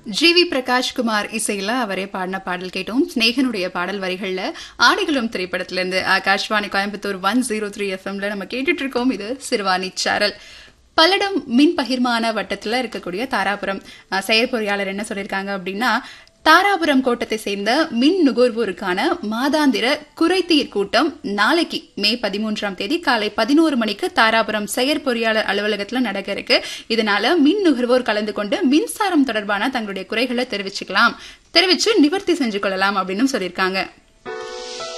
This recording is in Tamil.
ஜி வி பிரகாஷ்குமார் இசையில அவரே பாடின பாடல் கேட்டோம் ஸ்னேகனுடைய பாடல் வரிகள்ல ஆடிகளும் திரைப்படத்துல இருந்து Akashvani Coimbatore one zero three எஃப்எம்ல நம்ம கேட்டுட்டு இருக்கோம் இது சிறுவாணி சாரல் பல்லடம் மின் பகிர்மான வட்டத்துல இருக்கக்கூடிய தாராபுரம் அஹ், செயற்பொறியாளர் என்ன சொல்லியிருக்காங்க அப்படின்னா தாராபுரம் கோட்டத்தை சேர்ந்த மின் நுகர்வோருக்கான மாதாந்திர குறைதீர் கூட்டம் நாளைக்கு மே பதிமூன்றாம் தேதி காலை பதினோரு மணிக்கு தாராபுரம் செயற்பொறியாளர் அலுவலகத்துல நடக்க இருக்கு இதனால மின் நுகர்வோர் கலந்து கொண்டு மின்சாரம் தொடர்பான தங்களுடைய குறைகளை தெரிவிச்சுக்கலாம் தெரிவிச்சு நிவர்த்தி செஞ்சு கொள்ளலாம் அப்படின்னு சொல்லியிருக்காங்க